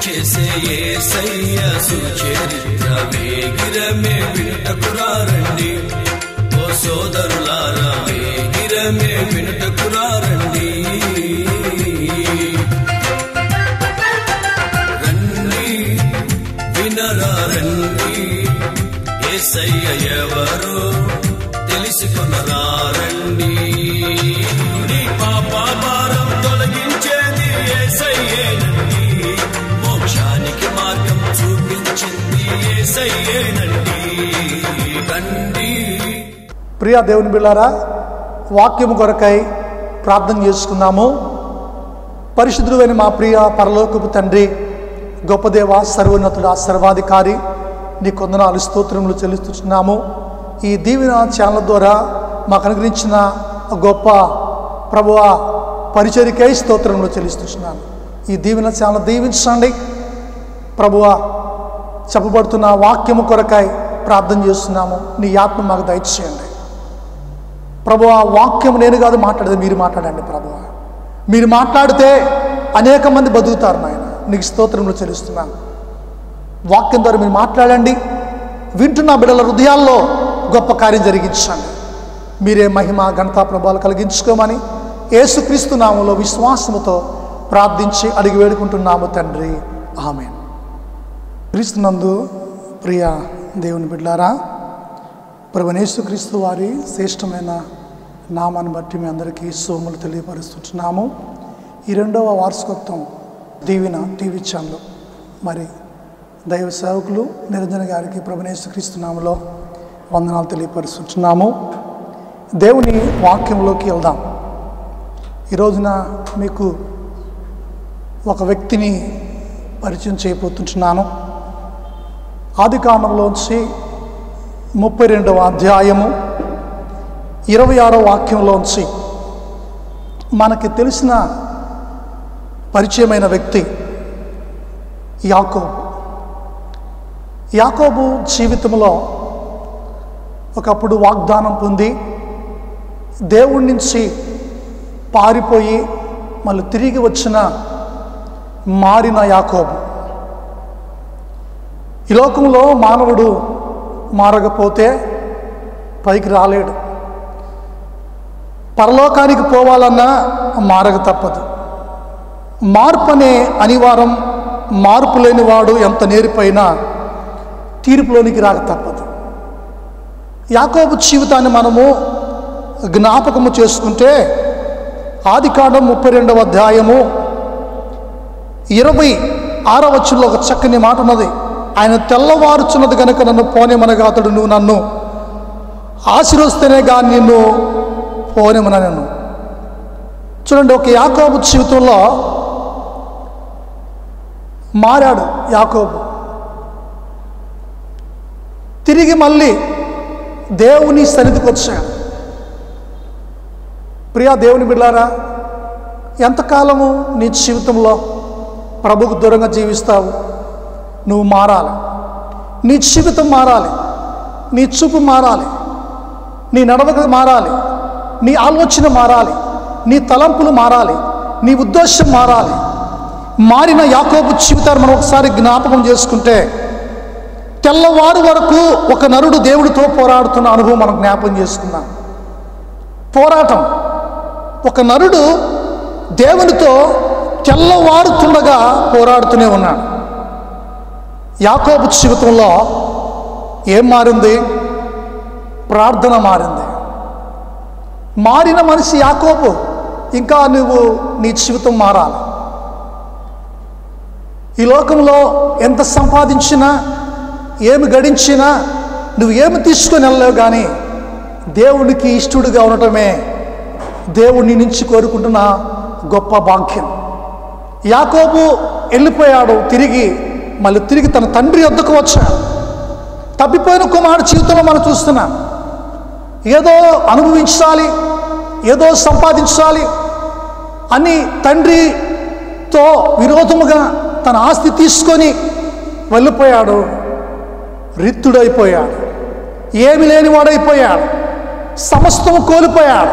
చేసే ఏసయ్య సుచరిత్ర వేగిరమే వినుటకురారండి ఓ సోదరులారా వేగిరమే వినుటకురారండి రండి వినరా రండి ఏసయ్య ఎవరు తెలుసుకునరా రండి నీ పాప భారం తొలగించేది ఏసయ్యేనండి మోక్షానికి మార్గం చూపించింది ఏసయ్యేనండి రండి ప్రియ దేవుని బిళ్ళారా వాక్యము కొరకై ప్రార్థన చేసుకున్నాము పరిశుద్ధుడైన మా ప్రియ పరలోకపు తండ్రి గొప్ప దేవ సర్వోన్నతుడ సర్వాధికారి నీ కొందనాలు స్తోత్రములు చెల్లిస్తున్నాము ఈ దీవెన ఛానల్ ద్వారా మాకు అనుగ్రహించిన గొప్ప ప్రభువ పరిచరికై స్తోత్రములు చెల్లిస్తున్నాను ఈ దీవెన ఛానల్ దీవించండి ప్రభువ చెప్పబడుతున్న వాక్యము కొరకై ప్రార్థన చేస్తున్నాము నీ ఆత్మ మాకు దయచేయండి ప్రభు ఆ వాక్యం నేను కాదు మాట్లాడేది మీరు మాట్లాడండి ప్రభు మీరు మాట్లాడితే అనేక మంది బతుకుతారు నాయన నీకు స్తోత్రములు చెల్లిస్తున్నాను వాక్యం ద్వారా మీరు మాట్లాడండి వింటున్న బిడ్డల హృదయాల్లో గొప్ప కార్యం జరిగించండి మీరే మహిమ ఘనతా ప్రభావాలు కలిగించుకోమని యేసుక్రీస్తు నామంలో విశ్వాసముతో ప్రార్థించి అడిగి వేడుకుంటున్నాము తండ్రి ఆమెన్ క్రీస్తునందు ప్రియ దేవుని బిడ్డారా ప్రభునేసుక్రీస్తు వారి శ్రేష్టమైన నామాన్ని బట్టి మీ అందరికీ సోములు తెలియపరుస్తున్నాము ఈ రెండవ వార్షికోత్సవం దీవిన టీవీ ఛానల్ మరి దైవ సేవకులు నిరంజన గారికి ప్రభునేసుక్రీస్తు నామలో వందనాలు తెలియపరుస్తున్నాము దేవుని వాక్యంలోకి వెళ్దాం ఈ రోజున మీకు ఒక వ్యక్తిని పరిచయం చేయబోతుంటున్నాను ఆది కాండంలోంచి ముప్పై రెండవ అధ్యాయము ఇరవై ఆరో వాక్యంలోంచి మనకి తెలిసిన పరిచయమైన వ్యక్తి యాకోబు యాకోబు జీవితంలో ఒకప్పుడు వాగ్దానం పొంది దేవుడి నుంచి పారిపోయి మళ్ళీ తిరిగి వచ్చిన మారిన యాకోబు ఈ లోకంలో మానవుడు మారకపోతే పైకి రాలేడు పరలోకానికి పోవాలన్నా మారక తప్పదు మార్పు అనే అనివారం మార్పు లేనివాడు ఎంత నేర్పైనా తీర్పులోనికి రాక తప్పదు యాకోబు జీవితాన్ని మనము జ్ఞాపకము చేసుకుంటే ఆదికాండం ముప్పై రెండవ అధ్యాయము ఇరవై ఆరవ వచ్చులో ఒక చక్కని మాట ఉన్నది ఆయన తెల్లవారుచున్నది కనుక నన్ను పోనేమనగా అతడు నువ్వు నన్ను ఆశీర్వస్తేనే కానీ నిన్ను పోనేమన నన్ను చూడండి ఒక యాకోబు జీవితంలో మారాడు యాకోబు తిరిగి మళ్ళీ దేవుని సన్నిధికి వచ్చాడు ప్రియా దేవుని బిడ్డారా ఎంతకాలము నీ జీవితంలో ప్రభుకు దూరంగా జీవిస్తావు నువ్వు మారాలి నీ జీవితం మారాలి నీ చూపు మారాలి నీ నడవక మారాలి నీ ఆలోచన మారాలి నీ తలంపులు మారాలి నీ ఉద్దేశం మారాలి మారిన యాకోబు జీవితాన్ని మనం ఒకసారి జ్ఞాపకం చేసుకుంటే తెల్లవారు వరకు ఒక నరుడు దేవుడితో పోరాడుతున్న అనుభవం మనం జ్ఞాపకం చేసుకున్నాం పోరాటం ఒక నరుడు దేవునితో తెల్లవారుతుండగా పోరాడుతూనే ఉన్నాడు యాకోబు జీవితంలో ఏం మారింది ప్రార్థన మారింది మారిన మనిషి యాకోబు ఇంకా నువ్వు నీ జీవితం మారాలి ఈ లోకంలో ఎంత సంపాదించినా ఏమి గడించినా నువ్వు ఏమి తీసుకొని వెళ్ళలేవు కానీ దేవునికి ఇష్టడుగా ఉండటమే దేవుని నుంచి కోరుకుంటున్న గొప్ప భాగ్యం యాకోబు వెళ్ళిపోయాడు తిరిగి మళ్ళీ తిరిగి తన తండ్రి వద్దకు వచ్చాడు తప్పిపోయిన కుమారుడు జీవితంలో మనం చూస్తున్నాం ఏదో అనుభవించాలి ఏదో సంపాదించాలి అని తండ్రితో విరోధముగా తన ఆస్తి తీసుకొని వెళ్ళిపోయాడు రిత్తుడైపోయాడు ఏమి లేనివాడైపోయాడు సమస్తము కోల్పోయాడు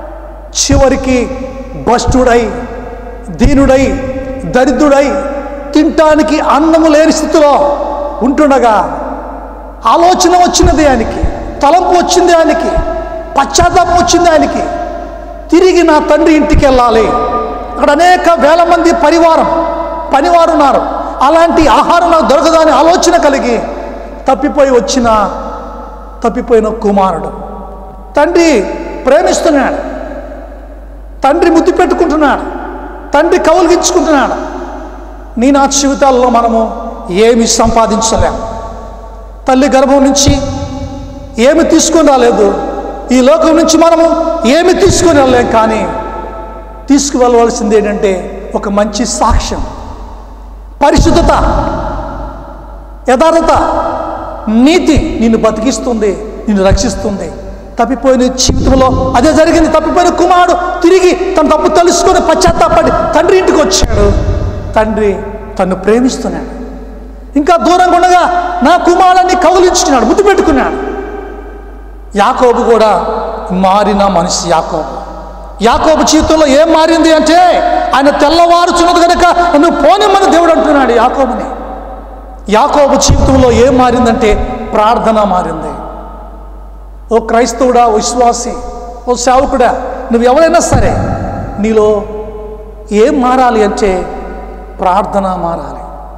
చివరికి భ్రష్టుడై దీనుడై దరిద్రుడై తినటానికి అన్నము లేని స్థితిలో ఉంటుండగా ఆలోచన వచ్చినది ఆయనకి తలంపు వచ్చింది ఆయనకి పశ్చాత్తాపం వచ్చింది ఆయనకి తిరిగి నా తండ్రి ఇంటికి వెళ్ళాలి అక్కడ అనేక వేల మంది పరివారం పనివారు ఉన్నారు అలాంటి ఆహారం నాకు దొరకదని ఆలోచన కలిగి తప్పిపోయి వచ్చిన తప్పిపోయిన కుమారుడు తండ్రి ప్రేమిస్తున్నాడు తండ్రి ముద్దు పెట్టుకుంటున్నాడు తండ్రి కౌలిగించుకుంటున్నాడు నీ నా జీవితాల్లో మనము ఏమి సంపాదించలేము తల్లి గర్భం నుంచి ఏమి తీసుకొని రాలేదు ఈ లోకం నుంచి మనము ఏమి తీసుకొని వెళ్ళలేం కానీ తీసుకువెళ్ళవలసింది ఏంటంటే ఒక మంచి సాక్ష్యం పరిశుద్ధత యథార్థత నీతి నిన్ను బతికిస్తుంది నిన్ను రక్షిస్తుంది తప్పిపోయిన జీవితంలో అదే జరిగింది తప్పిపోయిన కుమారుడు తిరిగి తన తప్పు తెలుసుకొని పశ్చాత్తాపడి తండ్రి ఇంటికి వచ్చాడు తండ్రి తను ప్రేమిస్తున్నాడు ఇంకా దూరంగా ఉండగా నా కుమారుని కౌలించుకున్నాడు ముద్దు పెట్టుకున్నాడు యాకోబు కూడా మారిన మనిషి యాకోబు యాకోబు జీవితంలో ఏం మారింది అంటే ఆయన తెల్లవారుచున్నది కనుక నువ్వు పోనిమ్మని దేవుడు అంటున్నాడు యాకోబుని యాకోబు జీవితంలో ఏం మారిందంటే ప్రార్థన మారింది ఓ క్రైస్తవుడా ఓ విశ్వాసి ఓ సేవకుడా నువ్వు ఎవరైనా సరే నీలో ఏం మారాలి అంటే ప్రార్థన మారాలి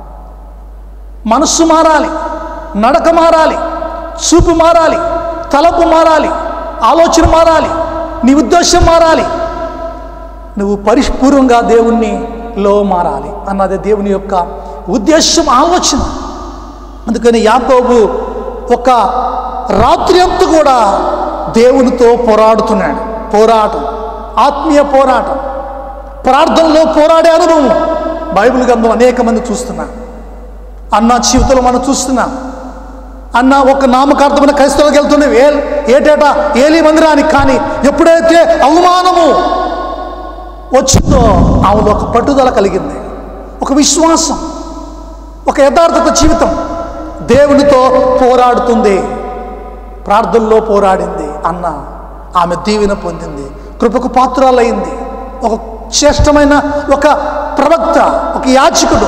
మనస్సు మారాలి నడక మారాలి చూపు మారాలి తలపు మారాలి ఆలోచన మారాలి నీ ఉద్దేశం మారాలి నువ్వు పరిపూర్వంగా దేవుణ్ణి లో మారాలి అన్నది దేవుని యొక్క ఉద్దేశం ఆలోచన అందుకని యాకోబు ఒక రాత్రి అంతా కూడా దేవునితో పోరాడుతున్నాడు పోరాటం ఆత్మీయ పోరాటం ప్రార్థనలో పోరాడే అనుభవం బైబిల్ గ్రంథం అనేక మంది చూస్తున్నా అన్న జీవితంలో మనం చూస్తున్నాం అన్న ఒక నామకార్థమైన క్రైస్తవులకు వెళ్తుండే ఏ ఏటేటా ఏలి మందిరానికి కానీ ఎప్పుడైతే అవమానము వచ్చిందో ఆమెలో ఒక పట్టుదల కలిగింది ఒక విశ్వాసం ఒక యథార్థత జీవితం దేవునితో పోరాడుతుంది ప్రార్థనలో పోరాడింది అన్న ఆమె దీవెన పొందింది కృపకు పాత్రాలైంది ఒక శ్రేష్టమైన ఒక ప్రవక్త ఒక యాచకుడు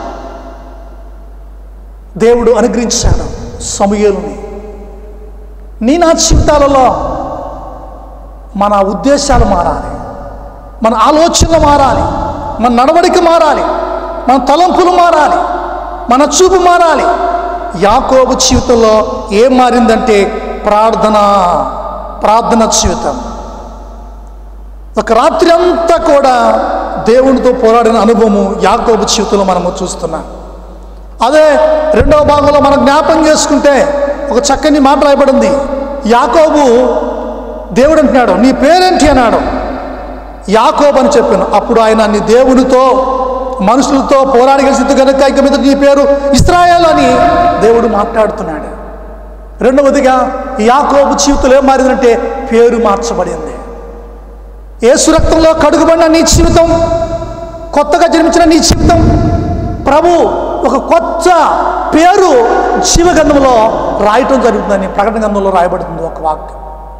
దేవుడు అనుగ్రహించాడు సమూహలుని నీ నా జీవితాలలో మన ఉద్దేశాలు మారాలి మన ఆలోచనలు మారాలి మన నడవడిక మారాలి మన తలంపులు మారాలి మన చూపు మారాలి యాకోబు జీవితంలో ఏం మారిందంటే ప్రార్థన ప్రార్థన జీవితం ఒక రాత్రి అంతా కూడా దేవునితో పోరాడిన అనుభవము యాకోబు జీవితంలో మనము చూస్తున్నాం అదే రెండవ భాగంలో మనం జ్ఞాపం చేసుకుంటే ఒక చక్కని మాట రాయబడింది యాకోబు దేవుడు అంటున్నాడు నీ పేరేంటి అన్నాడు యాకోబు అని చెప్పాను అప్పుడు ఆయన నీ దేవునితో మనుషులతో పోరాడగలిసింది కనుక ఇక మీద నీ పేరు ఇస్రాయేల్ అని దేవుడు మాట్లాడుతున్నాడు రెండవదిగా యాకోబు జీవితంలో ఏం మారిందంటే పేరు మార్చబడింది ఏసు రక్తంలో కడుగుబడిన నీ జీవితం కొత్తగా జన్మించిన నీ జీవితం ప్రభు ఒక కొత్త పేరు జీవగంధంలో రాయటం జరుగుతుందని ప్రకటన గంధంలో రాయబడుతుంది ఒక వాక్యం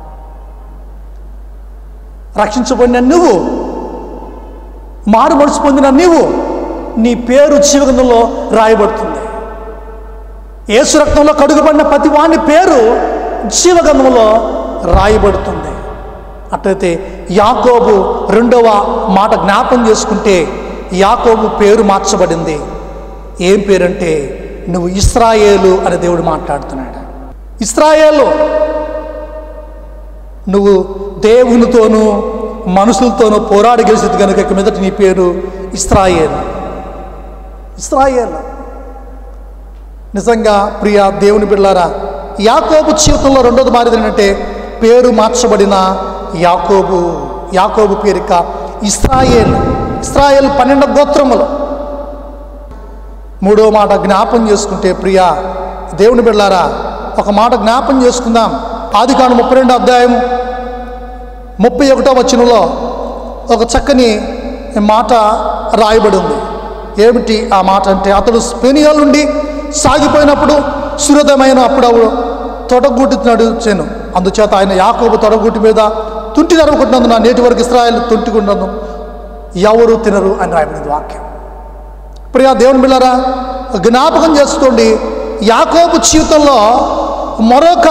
రక్షించబడిన నువ్వు మారు మనసు పొందిన నీవు నీ పేరు జీవగంధంలో రాయబడుతుంది ఏసు రక్తంలో కడుగుబడిన ప్రతి వాని పేరు జీవగంధంలో రాయబడుతుంది అట్లయితే యాకోబు రెండవ మాట జ్ఞాపం చేసుకుంటే యాకోబు పేరు మార్చబడింది ఏం పేరంటే నువ్వు ఇస్రాయేలు అని దేవుడు మాట్లాడుతున్నాడు ఇస్రాయేలు నువ్వు దేవునితోనూ మనుషులతోనూ పోరాడి గెలిచింది కనుక ఇక మీదట నీ పేరు ఇస్రాయేల్ ఇస్రాయేల్ నిజంగా ప్రియ దేవుని బిడ్డలారా యాకోబు జీవితంలో రెండోది మారేది ఏంటంటే పేరు మార్చబడిన యాకోబు యాకోబు పేరిక ఇస్రాయేల్ ఇస్రాయేల్ పన్నెండు గోత్రములు మూడో మాట జ్ఞాపం చేసుకుంటే ప్రియ దేవుని బిడ్డలారా ఒక మాట జ్ఞాపం చేసుకుందాం ఆది కాను ముప్పై రెండు అధ్యాయం ముప్పై ఒకటో వచనంలో ఒక చక్కని మాట రాయబడి ఉంది ఏమిటి ఆ మాట అంటే అతడు స్పెనియల్ నుండి సాగిపోయినప్పుడు సూర్యోదయమైన అప్పుడు అప్పుడు తొడగూటి నడుచాను అందుచేత ఆయన యాకోబు తొడగూటి మీద తుంటి నడుముకుంటున్నందున నేటి వరకు ఇస్రాయల్ తుంటికుంటున్నందు ఎవరు తినరు అని రాయబడింది వాక్యం ప్రియా దేవుని బిళ్ళరా జ్ఞాపకం చేసుకోండి యాకోబు జీవితంలో మరొక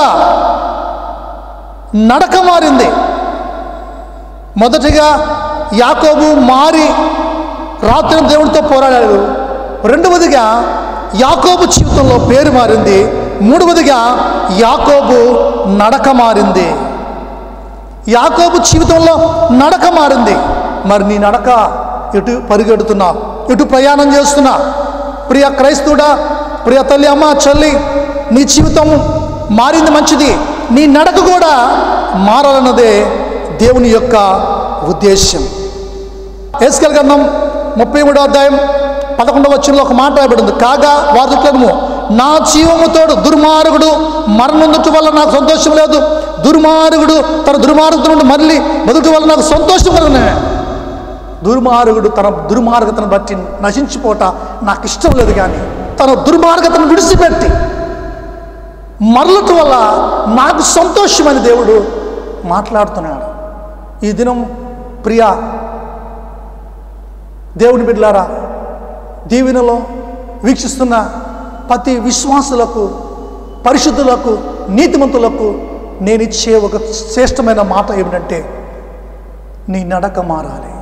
నడక మారింది మొదటిగా యాకోబు మారి రాత్రి దేవుడితో పోరాడాడు రెండవదిగా యాకోబు జీవితంలో పేరు మారింది మూడవదిగా యాకోబు నడక మారింది యాకోబు జీవితంలో నడక మారింది మరి నీ నడక ఎటు పరిగెడుతున్నా ఎటు ప్రయాణం చేస్తున్నా ప్రియ క్రైస్తవుడా ప్రియ తల్లి అమ్మ చెల్లి నీ జీవితం మారింది మంచిది నీ నడక కూడా మారాలన్నదే దేవుని యొక్క ఉద్దేశ్యం ఏసుకెల్ గ్రంథం ముప్పై మూడో అధ్యాయం పదకొండవ వచ్చంలో ఒక మాట రాయబడింది కాగా వారు చెప్పలేము నా జీవముతోడు దుర్మార్గుడు మరణందుట వల్ల నాకు సంతోషం లేదు దుర్మార్గుడు తన దుర్మార్గత నుండి మళ్ళీ బదుట వల్ల నాకు సంతోషం కలుగునే దుర్మార్గుడు తన దుర్మార్గతను బట్టి నశించిపోట నాకు ఇష్టం లేదు కానీ తన దుర్మార్గతను విడిచిపెట్టి మరలట వల్ల నాకు సంతోషమని దేవుడు మాట్లాడుతున్నాడు ఈ దినం ప్రియా దేవుని బిడ్డలారా దీవెనలో వీక్షిస్తున్న ప్రతి విశ్వాసులకు పరిశుద్ధులకు నీతిమంతులకు నేను ఇచ్చే ఒక శ్రేష్టమైన మాట ఏమిటంటే నీ నడక మారాలి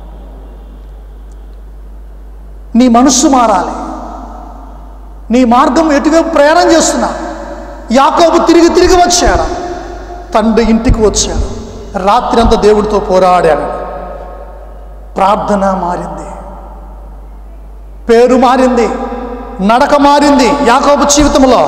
నీ మనస్సు మారాలి నీ మార్గం ఎటువైపు ప్రయాణం చేస్తున్నా యాకోబు తిరిగి తిరిగి వచ్చాడు తండ్రి ఇంటికి వచ్చాడు రాత్రి అంతా దేవుడితో పోరాడాడు ప్రార్థన మారింది పేరు మారింది నడక మారింది యాకోబు జీవితంలో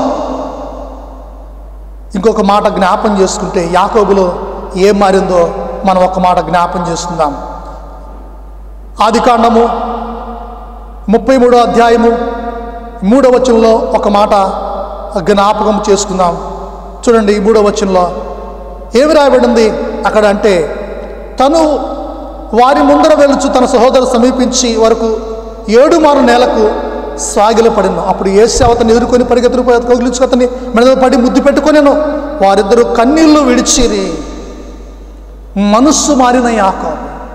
ఇంకొక మాట జ్ఞాపం చేసుకుంటే యాకోబులో ఏం మారిందో మనం ఒక మాట జ్ఞాపం చేసుకుందాం ఆది కాండము ముప్పై మూడో అధ్యాయము మూడో వచనంలో ఒక మాట జ్ఞాపకం చేసుకుందాం చూడండి ఈ మూడో వచనంలో ఏమి రాయబడింది అక్కడ అంటే తను వారి ముందర వెలుచు తన సహోదరు సమీపించి వరకు ఏడు మారు నేలకు సాగిలపడిను అప్పుడు ఏసి అతన్ని ఎదుర్కొని పరిగెత్తులు కౌగిలించుకు అతన్ని మెడ పడి ముద్దు పెట్టుకొనేను వారిద్దరూ కన్నీళ్లు విడిచిరి మనస్సు మారిన యాకోబు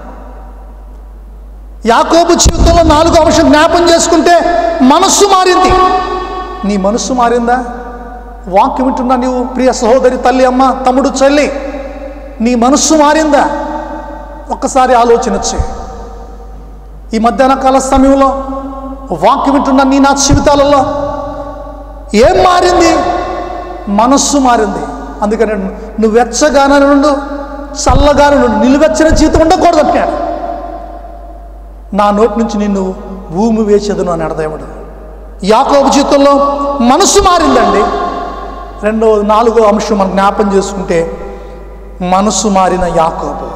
యాకోబు జీవితంలో నాలుగో అంశం జ్ఞాపం చేసుకుంటే మనస్సు మారింది నీ మనస్సు మారిందా వాక్యం వింటున్నా నీవు ప్రియ సహోదరి తల్లి అమ్మ తమ్ముడు చెల్లి నీ మనస్సు మారిందా ఒక్కసారి ఆలోచన వచ్చే ఈ మధ్యాహ్న కాల సమయంలో వాక్యం వింటున్న నీ నా జీవితాలలో ఏం మారింది మనస్సు మారింది అందుకని నువ్వు వెచ్చగానే నుండు చల్లగానే నుండు నిలువెచ్చని జీవితం ఉండకూడదు అంటాడు నా నోటి నుంచి నిన్ను భూమి వేసేదును అని అర్థమడు యాకోబు జీవితంలో మనసు మారిందండి రెండో నాలుగో అంశం మనం జ్ఞాపం చేసుకుంటే మనసు మారిన యాకోబు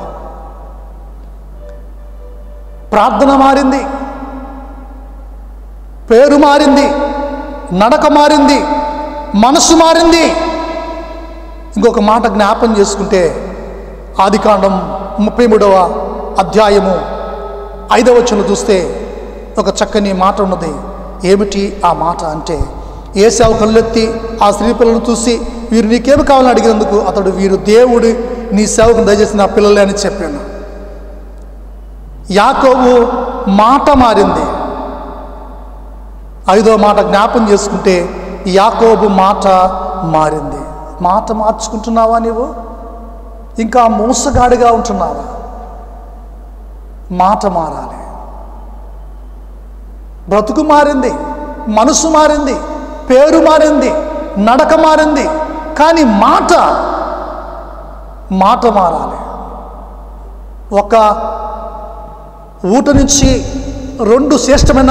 ప్రార్థన మారింది పేరు మారింది నడక మారింది మనసు మారింది ఇంకొక మాట జ్ఞాపం చేసుకుంటే ఆదికాండం ముప్పై మూడవ అధ్యాయము ఐదవ వచనం చూస్తే ఒక చక్కని మాట ఉన్నది ఏమిటి ఆ మాట అంటే ఏసావు కళ్ళెత్తి ఆ స్త్రీ పిల్లలను చూసి వీరు నీకేమి కావాలని అడిగినందుకు అతడు వీరు దేవుడు నీ సేవకు దయచేసి నా పిల్లలే అని చెప్పాను యాకోబు మాట మారింది ఐదో మాట జ్ఞాపం చేసుకుంటే యాకోబు మాట మారింది మాట మార్చుకుంటున్నావా నీవు ఇంకా మోసగాడిగా ఉంటున్నావా మాట మారాలి బ్రతుకు మారింది మనసు మారింది పేరు మారింది నడక మారింది కానీ మాట మాట మారాలి ఒక ఊట నుంచి రెండు శ్రేష్టమైన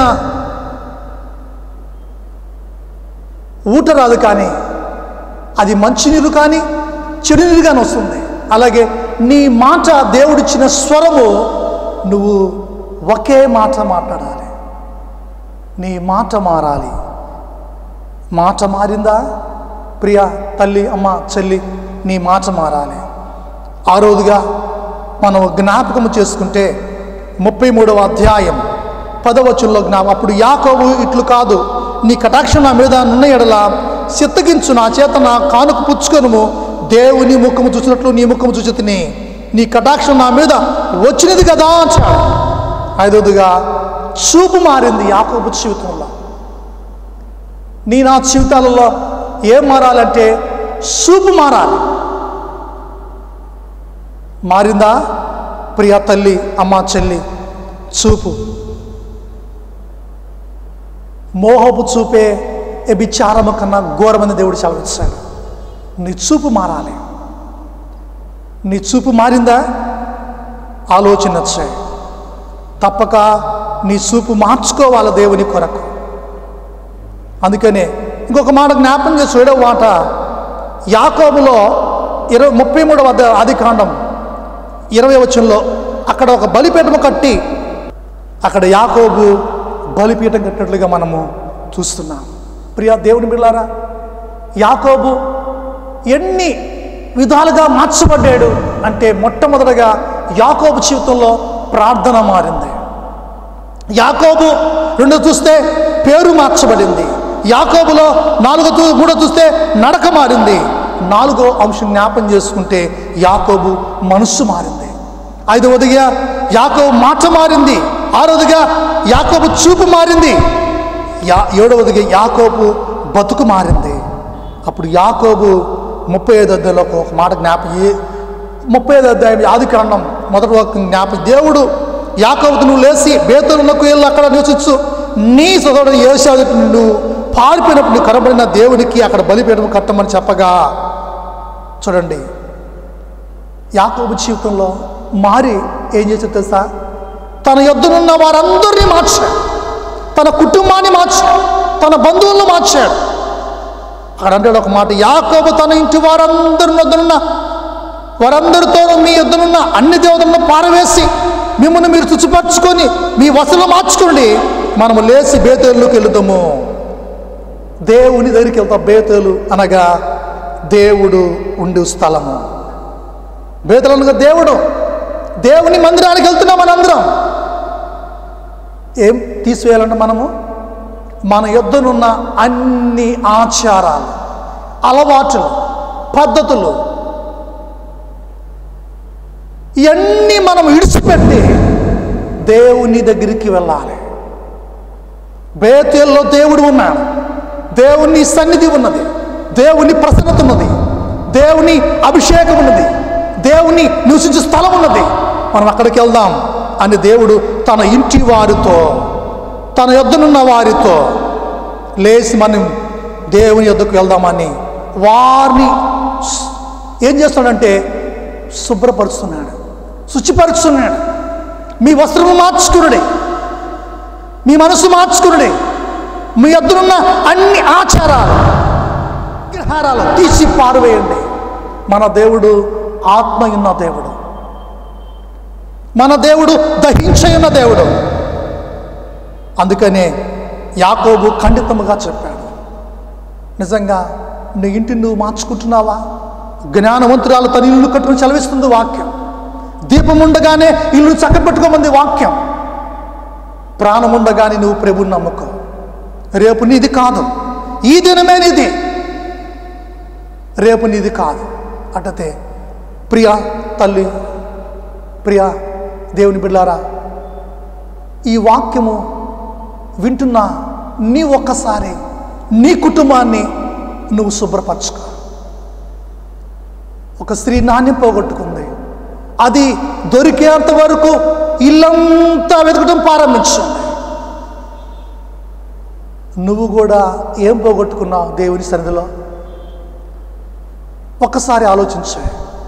ఊట రాదు కానీ అది మంచినీరు కానీ చెడునీరు కానీ వస్తుంది అలాగే నీ మాట దేవుడిచ్చిన స్వరము నువ్వు ఒకే మాట మాట్లాడాలి నీ మాట మారాలి మాట మారిందా ప్రియ తల్లి అమ్మ చెల్లి నీ మాట మారాలి ఆ రోజుగా మనం జ్ఞాపకం చేసుకుంటే ముప్పై మూడవ అధ్యాయం పదవచనంలో జ్ఞాపకం అప్పుడు యాకోబు ఇట్లు కాదు నీ కటాక్షం నా మీద నున్న ఎడల చిత్తగించు నా చేత నా కానుక పుచ్చుకొనుము దేవుని ముఖము చూసినట్లు నీ ముఖము చూసి తిని నీ కటాక్షం నా మీద వచ్చినది కదా అంటాడు ఐదవదిగా చూపు మారింది యాకోబు జీవితంలో నీ నా జీవితాలలో ఏం మారాలంటే చూపు మారాలి మారిందా ప్రియ తల్లి అమ్మ చెల్లి చూపు మోహపు చూపే వ్యభిచారము కన్నా ఘోరమైన దేవుడు సెలవిచ్చాడు నీ చూపు మారాలి నీ చూపు మారిందా ఆలోచన వచ్చాయి తప్పక నీ చూపు మార్చుకోవాలి దేవుని కొరకు అందుకనే ఇంకొక మాట జ్ఞాపం చేసి ఏడవ మాట యాకోబులో ఇరవై ముప్పై మూడవ అధ్యాయ ఆదికాండం ఇరవై వచనంలో అక్కడ ఒక బలిపీఠము కట్టి అక్కడ యాకోబు బలిపీఠం కట్టినట్లుగా మనము చూస్తున్నాం ప్రియా దేవుని బిళ్ళారా యాకోబు ఎన్ని విధాలుగా మార్చబడ్డాడు అంటే మొట్టమొదటగా యాకోబు జీవితంలో ప్రార్థన మారింది యాకోబు రెండో చూస్తే పేరు మార్చబడింది యాకోబులో నాలుగో చూ మూడో చూస్తే నడక మారింది నాలుగో అంశం జ్ఞాపం చేసుకుంటే యాకోబు మనస్సు మారింది ఐదవదిగా యాకోబు మాట మారింది ఆరవదిగా యాకోబు చూపు మారింది యా ఏడవదిగా యాకోబు బతుకు మారింది అప్పుడు యాకోబు ముప్పై ఐదు అధ్యాయంలో ఒక మాట జ్ఞాపం ఏ- ముప్పై ఐదు అధ్యాయం ఆది కాండం మొదటి ఒక జ్ఞాపం దేవుడు యాకోబుకు నువ్వు లేచి బేతలకు వెళ్ళి అక్కడ నివసించు నీ సోదరుడు ఏసాదు నువ్వు పారిపోయినప్పుడు నువ్వు కనబడిన దేవునికి అక్కడ బలిపీఠం కట్టమని చెప్పగా చూడండి యాకోబు జీవితంలో మారి ఏం చేసాడు తెలుసా తన యొద్దనున్న వారందరినీ మార్చాడు తన కుటుంబాన్ని మార్చాడు తన బంధువులను మార్చాడు అక్కడ అంటాడు ఒక మాట యాకోబు తన ఇంటి వారందరి వద్దనున్న వారందరితో మీ యుద్ధనున్న అన్ని దేవతలను పారవేసి మిమ్మల్ని మీరు శుచిపరచుకొని మీ వసలు మార్చుకోండి మనము లేచి బేతేలులోకి వెళుతాము దేవుని దగ్గరికి వెళ్తాం బేతేలు అనగా దేవుడు ఉండు స్థలము బేతలు అనగా దేవుడు దేవుని మందిరానికి వెళ్తున్నాం మనందరం ఏం తీసివేయాలంటే మనము మన యుద్ధనున్న అన్ని ఆచారాలు అలవాట్లు పద్ధతులు ఇవన్నీ మనం విడిచిపెట్టి దేవుని దగ్గరికి వెళ్ళాలి బేతేల్లో దేవుడు ఉన్నాడు దేవుని సన్నిధి ఉన్నది దేవుని ప్రసన్నత ఉన్నది దేవుని అభిషేకం ఉన్నది దేవుని నివసించే స్థలం ఉన్నది మనం అక్కడికి వెళ్దాం అని దేవుడు తన ఇంటి వారితో తన యొద్దనున్న వారితో లేచి మనం దేవుని యొద్దకు వెళ్దామని వారిని స్- ఏం చేస్తున్నాడంటే శుభ్రపరుస్తున్నాడు శుచిపరుస్తున్నాడు మీ వస్త్రము మార్చుకునుడే మీ మనసు మార్చుకునుడే మీ ఎద్దునున్న అన్ని ఆచారాలు విగ్రహారాలు తీసి పారవేయండి మన దేవుడు ఆత్మ ఉన్న దేవుడు మన దేవుడు దహించయున్న దేవుడు అందుకనే యాకోబు ఖండితముగా చెప్పాడు నిజంగా నీ ఇంటిని నువ్వు మార్చుకుంటున్నావా జ్ఞానవంతురాలు తన ఇల్లు కట్టుకుని చదివిస్తుంది వాక్యం దీపం ఉండగానే ఇల్లు చక్కబెట్టుకోమంది వాక్యం ప్రాణం ఉండగానే నువ్వు ప్రభుని నమ్ముకో రేపు నీది కాదు ఈ దినమే నీది రేపు నీది కాదు అటతే ప్రియా తల్లి ప్రియా దేవుని బిడ్డారా ఈ వాక్యము వింటున్న నీ ఒక్కసారి నీ కుటుంబాన్ని నువ్వు శుభ్రపరచుకో ఒక స్త్రీ నాణ్యం పోగొట్టుకుంది అది దొరికేంత వరకు ఇల్లంతా వెతకడం ప్రారంభించింది నువ్వు కూడా ఏం పోగొట్టుకున్నావు దేవుని సన్నిధిలో ఒక్కసారి ఆలోచించే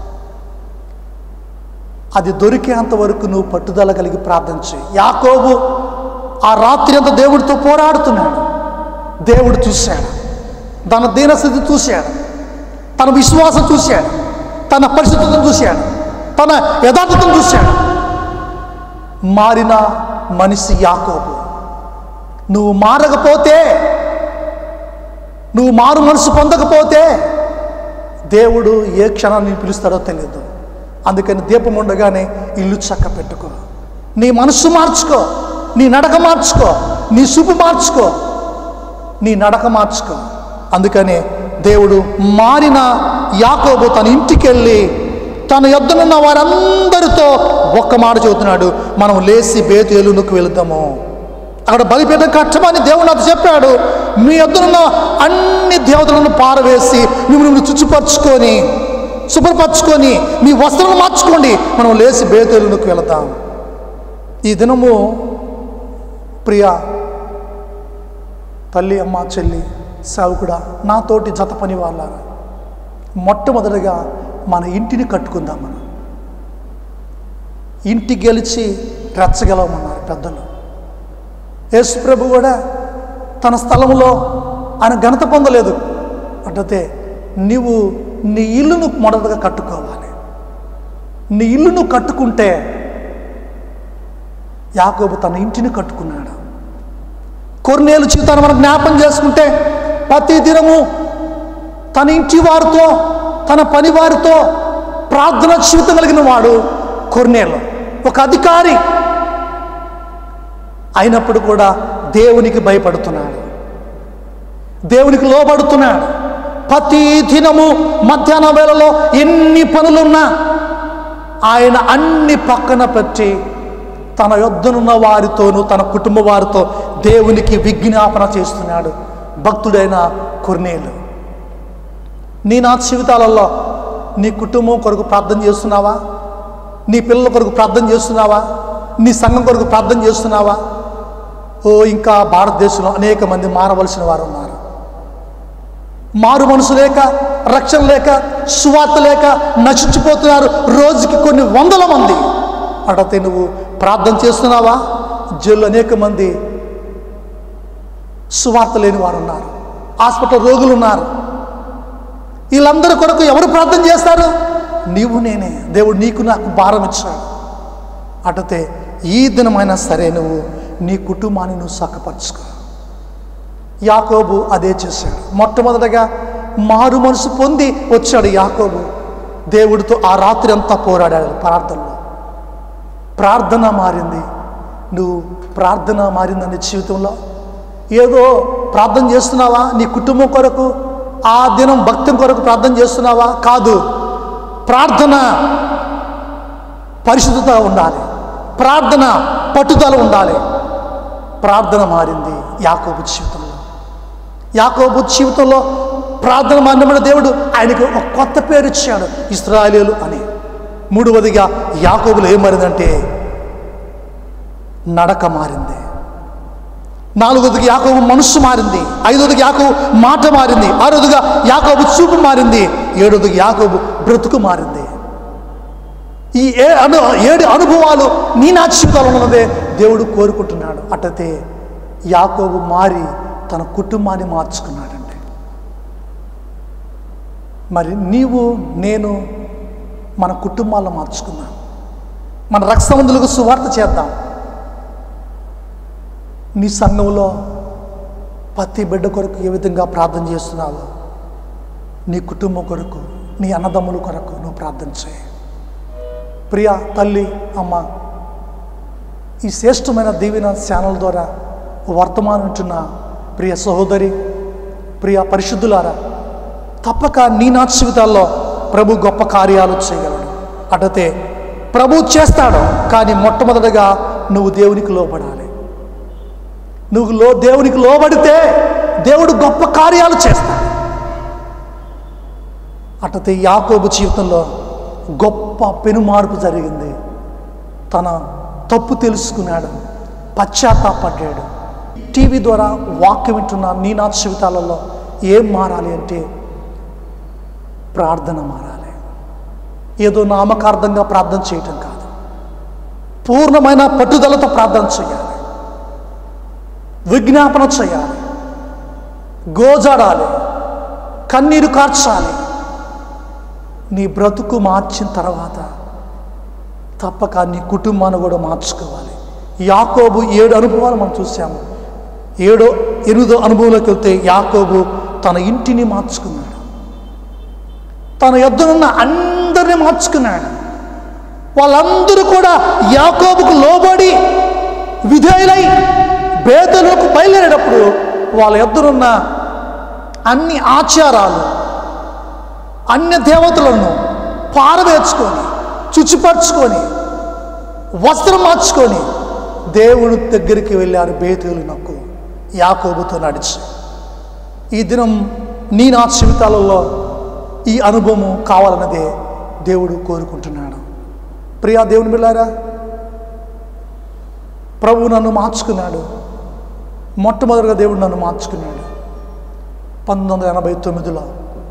అది దొరికేంత వరకు నువ్వు పట్టుదల కలిగి ప్రార్థించే యాకోబు ఆ రాత్రి అంతా దేవుడితో పోరాడుతున్నాడు దేవుడు చూశాడు తన దీనస్థితి చూశాడు తన విశ్వాసం చూశాడు తన పరిశుద్ధతను చూశాడు తన యథార్థతను చూశాడు మారిన మనిషి యాకోబు నువ్వు మారకపోతే నువ్వు మారు మనసు పొందకపోతే దేవుడు ఏ క్షణాన్ని పిలుస్తాడో తెలియదు అందుకని దీపం ఉండగానే ఇల్లు చక్క పెట్టుకో నీ మనస్సు మార్చుకో నీ నడక మార్చుకో నీ చూపు మార్చుకో నీ నడక మార్చుకో అందుకనే దేవుడు మారిన యాకోబు తన ఇంటికి వెళ్ళి తన యొద్దనున్న వారందరితో ఒక్క మాట చెబుతున్నాడు మనం లేచి బేతేలునుకు వెళుదాము అక్కడ బలిపీఠం కట్టమని దేవుడు నాతో చెప్పాడు మీ ఎదురున్న అన్ని దేవతలను పారవేసి మిమ్మల్ని చుచ్చుపరుచుకొని శుభ్రపరచుకొని మీ వస్త్రాలు మార్చుకోండి మనం లేచి బేతేలునికి వెళదాం ఈ దినము ప్రియ తల్లి అమ్మ చెల్లి సేవకుడా నాతోటి జత పని వాళ్ళ మొట్టమొదటిగా మన ఇంటిని కట్టుకుందాం మనం ఇంటి గెలిచి రెచ్చగలవమన్నారు పెద్దలు యేసు ప్రభు కూడా తన స్థలంలో ఆయన ఘనత పొందలేదు అంటే నీవు నీ ఇల్లును మొదటగా కట్టుకోవాలి నీ ఇల్లును కట్టుకుంటే యాకోబు తన ఇంటిని కట్టుకున్నాడు కొన్నేళ్ళు జీవితాన్ని మనం జ్ఞాపం చేసుకుంటే ప్రతి దినము తన ఇంటి వారితో తన పని వారితో ప్రార్థన జీవితం కలిగిన వాడు కొన్నేళ్ళు ఒక అధికారి అయినప్పుడు కూడా దేవునికి భయపడుతున్నాడు దేవునికి లోబడుతున్నాడు ప్రతి దినము మధ్యాహ్న వేళలో ఎన్ని పనులున్నా ఆయన అన్ని పక్కన పెట్టి తన యొద్దనున్న వారితోనూ తన కుటుంబ వారితో దేవునికి విజ్ఞాపన చేస్తున్నాడు భక్తుడైన కొర్నేలు నీ నా జీవితాలలో నీ కుటుంబం కొరకు ప్రార్థన చేస్తున్నావా నీ పిల్లల కొరకు ప్రార్థన చేస్తున్నావా నీ సంఘం కొరకు ప్రార్థన చేస్తున్నావా ఓ ఇంకా భారతదేశంలో అనేక మంది మారవలసిన వారు ఉన్నారు మారు మనసు లేక రక్షణ లేక సువార్త లేక నశించిపోతున్నారు రోజుకి కొన్ని వందల మంది అడిగితే నువ్వు ప్రార్థన చేస్తున్నావా జైలు అనేక మంది సువార్త లేని వారు ఉన్నారు హాస్పిటల్ రోగులు ఉన్నారు వీళ్ళందరి కొరకు ఎవరు ప్రార్థన చేస్తారు నీవు నేనే దేవుడు నీకు నాకు భారం ఇచ్చాడు అటతే ఈ దినమైనా సరే నువ్వు నీ కుటుంబాన్ని నువ్వు సక్కపరచుకో యాకోబు అదే చేశాడు మొట్టమొదటగా మారు మనసు పొంది వచ్చాడు యాకోబు దేవుడితో ఆ రాత్రి అంతా పోరాడాడు ప్రార్థనలో ప్రార్థన మారింది నువ్వు ప్రార్థన మారిందని జీవితంలో ఏదో ప్రార్థన చేస్తున్నావా నీ కుటుంబం కొరకు ఆ దినం భక్తి కొరకు ప్రార్థన చేస్తున్నావా కాదు ప్రార్థన పరిశుద్ధత ఉండాలి ప్రార్థన పట్టుదల ఉండాలి ప్రార్థన మారింది యాకోబు జీవితంలో యాకోబు జీవితంలో ప్రార్థన మారినప్పుడు దేవుడు ఆయనకు ఒక కొత్త పేరు ఇచ్చాడు ఇస్రాయలీలు అని మూడవదిగా యాకోబులో ఏం మారిందంటే నడక మారింది నాలుగోదిగా యాకోబు మనస్సు మారింది ఐదోదిగా యాకోబు మాట మారింది ఆరోదిగా యాకోబు చూపు మారింది ఏడోదిగా యాకోబు బ్రతుకు మారింది ఈ ఏ అను ఏడు అనుభవాలు నీ నా జీవితంలో ఉన్నదే దేవుడు కోరుకుంటున్నాడు అట్టతే యాకోబు మారి తన కుటుంబాన్ని మార్చుకున్నాడండి మరి నీవు నేను మన కుటుంబాలను మార్చుకుందాం మన రక్తసంబంధులకు సువార్త చేద్దాం నీ సంఘంలో ప్రతి బిడ్డ కొరకు ఏ విధంగా ప్రార్థన చేస్తున్నావో నీ కుటుంబం కొరకు నీ అన్నదమ్ముల కొరకు నువ్వు ప్రార్థన చేయి ప్రియ తల్లి అమ్మ ఈ శ్రేష్టమైన దీవెన ఛానల్ ద్వారా వర్తమానం వింటున్న ప్రియ సహోదరి ప్రియ పరిశుద్ధులారా తప్పక నీ నా జీవితాల్లో ప్రభు గొప్ప కార్యాలు చేయగలడు అటతే ప్రభు చేస్తాడు కానీ మొట్టమొదటిగా నువ్వు దేవునికి లోబడాలి నువ్వు లో దేవునికి లోబడితే దేవుడు గొప్ప కార్యాలు చేస్తాడు అటతే యాకోబు జీవితంలో గొప్ప పెనుమార్పు జరిగింది తన తప్పు తెలుసుకున్నాడు పశ్చాత్తాపడ్డాడు టీవీ ద్వారా వాక్యం వింటున్న నీ నా జీవితాలలో ఏం మారాలి అంటే ప్రార్థన మారాలి ఏదో నామకార్థంగా ప్రార్థన చేయటం కాదు పూర్ణమైన పట్టుదలతో ప్రార్థన చేయాలి విజ్ఞాపన చేయాలి గోజాడాలి కన్నీరు కార్చాలి నీ బ్రతుకు మార్చిన తర్వాత తప్పక నీ కుటుంబాన్ని కూడా మార్చుకోవాలి యాకోబు ఏడు అనుభవాలు మనం చూసాము ఏడో ఎనిమిదో అనుభవంలోకి వెళ్తే యాకోబు తన ఇంటిని మార్చుకున్నాడు తన యొద్దనున్న అందరిని మార్చుకున్నాడు వాళ్ళందరూ కూడా యాకోబుకు లోబడి విధేయులై బేదలకు బయలుదేరేటప్పుడు వాళ్ళ యొద్దనున్న అన్ని ఆచారాలు అన్య దేవతలను పారవేర్చుకొని చుచ్చిపరుచుకొని వస్త్రం మార్చుకొని దేవుని దగ్గరికి వెళ్ళారు బేతులు నాకు యాకోబుతో నడిచి ఈ దినం నీ నా జీవితాలలో ఈ అనుభవము కావాలన్నదే దేవుడు కోరుకుంటున్నాడు ప్రియా దేవుని బిళ్ళారా ప్రభు నన్ను మార్చుకున్నాడు మొట్టమొదటిగా దేవుడు నన్ను మార్చుకున్నాడు పంతొమ్మిది వందల ఎనభై తొమ్మిదిలో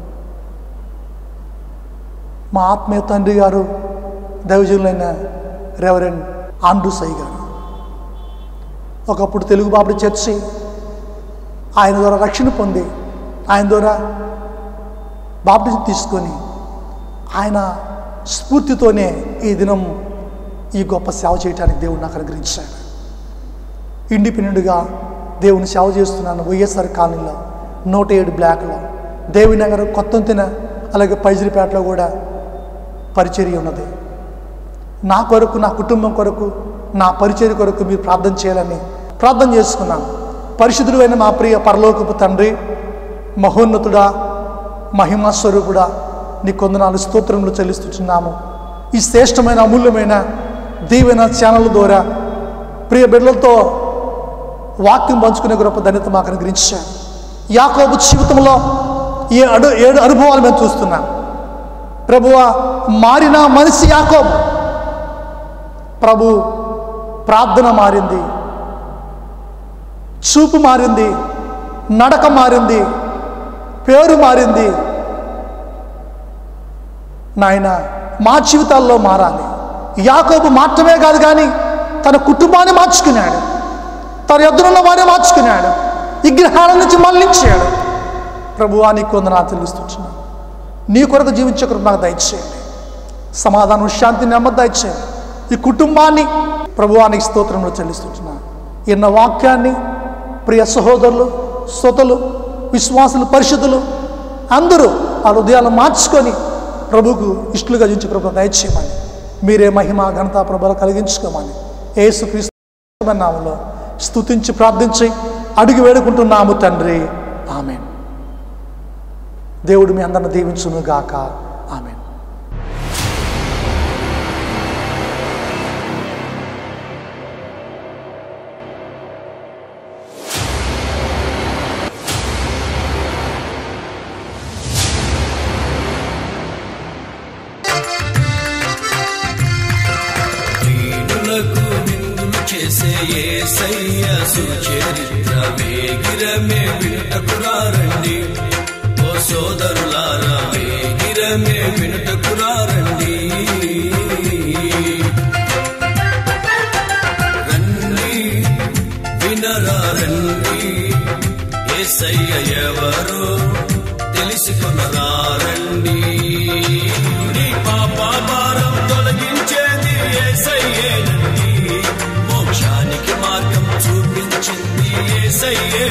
మా ఆత్మీయ తండ్రి గారు దైవజనులైన రెవరెండ్ ఆండ్రూ సై గారు ఒకప్పుడు తెలుగు బాబుడి చర్చి ఆయన ద్వారా రక్షణ పొంది ఆయన ద్వారా బాప్టిజం తీసుకొని ఆయన స్ఫూర్తితోనే ఈ దినం ఈ గొప్ప సేవ చేయడానికి దేవుడు నాకు అనుగ్రహించాడు ఇండిపెండెంట్గా దేవుని సేవ చేస్తున్నాను వైఎస్ఆర్ కాలనీలో నూట ఏడు బ్లాక్లో దేవినగర్ కొత్తంతిన అలాగే పైజిరిపేటలో కూడా పరిచర్య ఉన్నది నా కొరకు నా కుటుంబం కొరకు నా పరిచర్య కొరకు మీరు ప్రార్థన చేయాలని ప్రార్థన చేసుకున్నాను పరిశుద్ధుడు అయిన మా ప్రియ పరలోకపు తండ్రి మహోన్నతుడా మహిమా స్వరూపుడా నీ కొందనాలు స్తోత్రములు చెల్లిస్తున్నాము ఈ శ్రేష్టమైన అమూల్యమైన దీవెన ఛానల్ ద్వారా ప్రియ బిడ్డలతో వాక్యం పంచుకునే గొప్ప ధన్యత మాకు అనుగ్రహించారు యాకోబు జీవితంలో ఏ అడు ఏడు అనుభవాలు మేము చూస్తున్నాం ప్రభువ మారిన మనిషి యాకోబు ప్రభు ప్రార్థన మారింది చూపు మారింది నడక మారింది పేరు మారింది నాయన మా జీవితాల్లో మారాలి యాకోబు మాత్రమే కాదు కానీ తన కుటుంబాన్ని మార్చుకున్నాడు తన ఎదురున్న వారిని మార్చుకున్నాడు విగ్రహాల నుంచి మళ్ళించాడు ప్రభువా నీకు వందనా తెలుస్తున్నాను నీ కొరకు జీవించే కొరకు నాకు దయచేయండి సమాధానం శాంతి నెమ్మది దయచేయండి ఈ కుటుంబాన్ని ప్రభువానికి స్తోత్రంలో చెల్లిస్తున్నాను ఎన్న వాక్యాన్ని ప్రియ సహోదరులు సొతలు విశ్వాసులు పరిశుద్ధులు అందరూ ఆ హృదయాలు మార్చుకొని ప్రభుకు ఇష్టలుగా జీవించే ప్రభు దయచేయమని మీరే మహిమ ఘనత ప్రభలు కలిగించుకోమని ఏసు క్రీస్తు నామంలో స్తుతించి ప్రార్థించి అడిగి వేడుకుంటున్నాము తండ్రి ఆమెన్ దేవుడు మీ అందరిని దీవించును గాక ఆమెన్ దీనులకు విందులు చేసే యేసయ్య సుచరిత్ర వేగిరమే వినుటకురారండి ఓ సోదరులారా వేగిరమే వినుటకురారండి రండి వినరా రండి యేసయ్య ఎవరో తెలుసుకొనరా రండి నీ పాప భారం తొలగించేది యేసయ్యేనండి మోక్షానికి మార్గం చూపించింది యేసయ్యే